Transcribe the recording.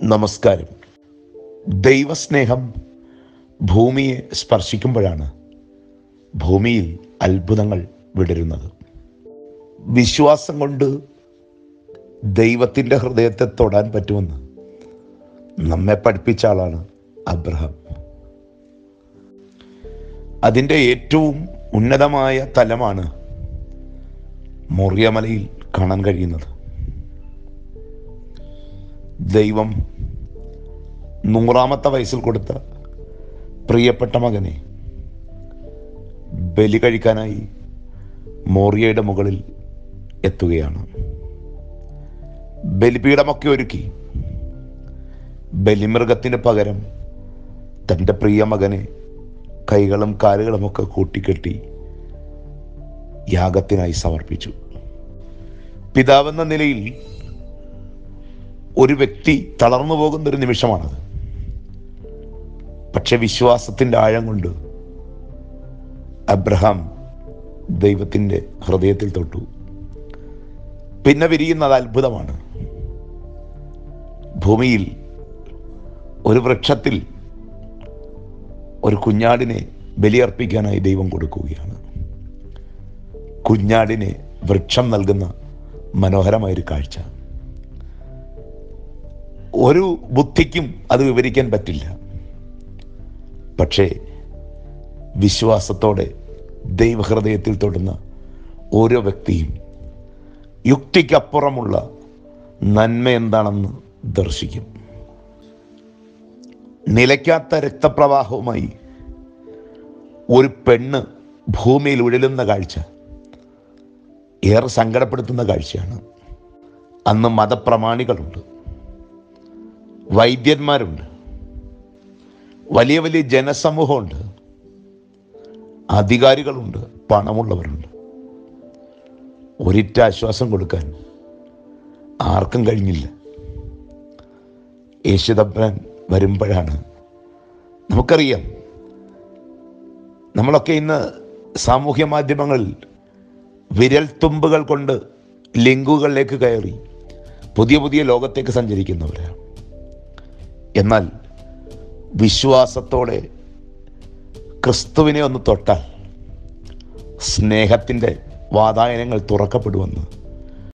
നമസ്കാരം ദൈവസ്നേഹം ഭൂമിയെ സ്പർശിക്കുമ്പോഴാണ് ഭൂമിയിൽ അത്ഭുതങ്ങൾ വിടരുന്നത് വിശ്വാസം കൊണ്ട് ദൈവത്തിൻ്റെ ഹൃദയത്തെ തൊടാൻ പറ്റുമെന്ന് നമ്മെ പഠിപ്പിച്ച ആളാണ് അബ്രഹാം അതിൻ്റെ ഏറ്റവും ഉന്നതമായ തലമാണ് മൊറിയമലയിൽ കാണാൻ കഴിയുന്നത് ദൈവം നൂറാമത്തെ വയസ്സിൽ കൊടുത്ത പ്രിയപ്പെട്ട മകനെ ബലി കഴിക്കാനായി മോറിയയുടെ മുകളിൽ എത്തുകയാണ് ബലിപീഠമൊക്കെ ഒരുക്കി ബലിമൃഗത്തിന് പകരം തൻ്റെ പ്രിയ മകനെ കൈകളും കാലുകളുമൊക്കെ കൂട്ടിക്കെട്ടി യാഗത്തിനായി സമർപ്പിച്ചു പിതാവെന്ന നിലയിൽ ഒരു വ്യക്തി തളർന്നു പോകുന്ന ഒരു നിമിഷമാണത് പക്ഷെ വിശ്വാസത്തിൻ്റെ ആഴം കൊണ്ട് അബ്രഹാം ദൈവത്തിൻ്റെ ഹൃദയത്തിൽ തൊട്ടു പിന്നെ വിരിയുന്നത് അത്ഭുതമാണ് ഭൂമിയിൽ ഒരു വൃക്ഷത്തിൽ ഒരു കുഞ്ഞാടിനെ ബലിയർപ്പിക്കാനായി ദൈവം കൊടുക്കുകയാണ് കുഞ്ഞാടിനെ വൃക്ഷം നൽകുന്ന മനോഹരമായൊരു കാഴ്ച ഒരു ബുദ്ധിക്കും അത് വിവരിക്കാൻ പറ്റില്ല പക്ഷേ വിശ്വാസത്തോടെ ദൈവഹൃദയത്തിൽ തൊടുന്ന ഓരോ വ്യക്തിയും യുക്തിക്കപ്പുറമുള്ള നന്മ എന്താണെന്ന് ദർശിക്കും നിലയ്ക്കാത്ത രക്തപ്രവാഹവുമായി ഒരു പെണ്ണ് ഭൂമിയിൽ ഉഴലുന്ന കാഴ്ച ഏറെ സങ്കടപ്പെടുത്തുന്ന കാഴ്ചയാണ് അന്ന് മതപ്രമാണികളുണ്ട് വൈദ്യന്മാരുണ്ട് വലിയ വലിയ ജനസമൂഹമുണ്ട് അധികാരികളുണ്ട് പണമുള്ളവരുണ്ട് ഒരിറ്റ ആശ്വാസം കൊടുക്കാൻ ആർക്കും കഴിഞ്ഞില്ല യേശുദബ്രാൻ വരുമ്പോഴാണ് നമുക്കറിയാം നമ്മളൊക്കെ ഇന്ന് സാമൂഹ്യ മാധ്യമങ്ങളിൽ വിരൽ തുമ്പുകൾ കൊണ്ട് ലിങ്കുകളിലേക്ക് കയറി പുതിയ പുതിയ ലോകത്തേക്ക് സഞ്ചരിക്കുന്നവരാണ് എന്നാൽ വിശ്വാസത്തോടെ ക്രിസ്തുവിനെ ഒന്ന് തൊട്ടാൽ സ്നേഹത്തിൻ്റെ വാതായനങ്ങൾ തുറക്കപ്പെടുമെന്ന്